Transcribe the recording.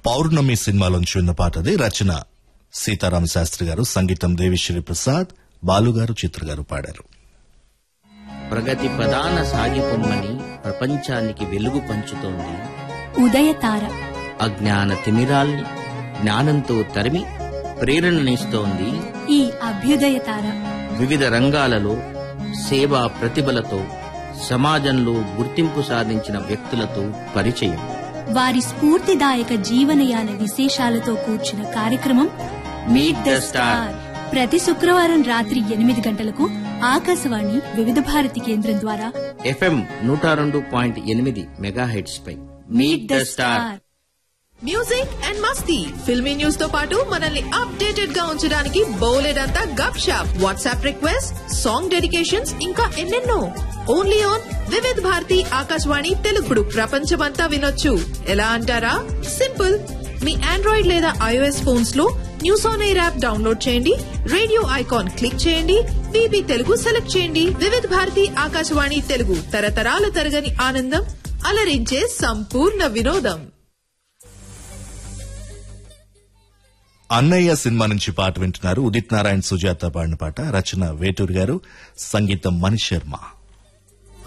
పౌర్ణమి సినిమాలోంచి విన్న పాట అది రచన సీతారామ శాస్త్రి గారు సంగీతం దేవిశ్రీ ప్రసాద్ బాలుగారు చిత్ర గారు పాడారు ప్రగతి ప్రధాన సాగిపొమ్మని ప్రపంచానికి వెలుగు పంచుతోంది ఉదయతార అజ్ఞాన తిమిరాల్ని జ్ఞానంతో తరిమి ప్రేరణనిస్తోంది ఈ అభ్యుదయ తార వివిధ రంగాలలో సేవా ప్రతిభలతో సమాజంలో గుర్తింపు సాధించిన వ్యక్తులతో పరిచయం వారి స్ఫూర్తిదాయక జీవనయాన విశేషాలతో కూర్చున్న కార్యక్రమం మీట్ ద స్టార్ ప్రతి శుక్రవారం రాత్రి ఎనిమిది గంటలకు ఆకాశవాణి వివిధ భారతి కేంద్రం ద్వారా ఎఫ్ఎం నూట రెండు పాయింట్ ఎనిమిది మెగాహెడ్స్ పై meet the star music and మస్తీ ఫిల్మీ న్యూస్ తో పాటు మనల్ని అప్డేటెడ్ గా ఉంచడానికి బోలెడంతా గప్ షాప్ వాట్సాప్ రిక్వెస్ట్ సాంగ్ డెడికేషన్స్ ఇంకా ఎన్నెన్నో ఓన్లీ ఆన్ వివిధ్ భారతి ఆకాశవాణి తెలుగుడు ప్రపంచమంతా వినొచ్చు ఎలా అంటారా సింపుల్ మీ ఆండ్రాయిడ్ లేదా ఐఓఎస్ ఫోన్స్ లో news on air app download చేయండి రేడియో ఐకాన్ క్లిక్ చేయండి బీబీ తెలుగు సెలెక్ట్ చేయండి వివిధ్ భారతి ఆకాశవాణి తెలుగు తరతరాల తరగని ఆనందం అలరించే సంపూర్ణ వినోదం అన్నయ్య సినిమా నుంచి పాట వింటున్నారు ఉదిత్ నారాయణ సుజాత పాడిన పాట రచన వేటూరు గారు సంగీతం మణి శర్మ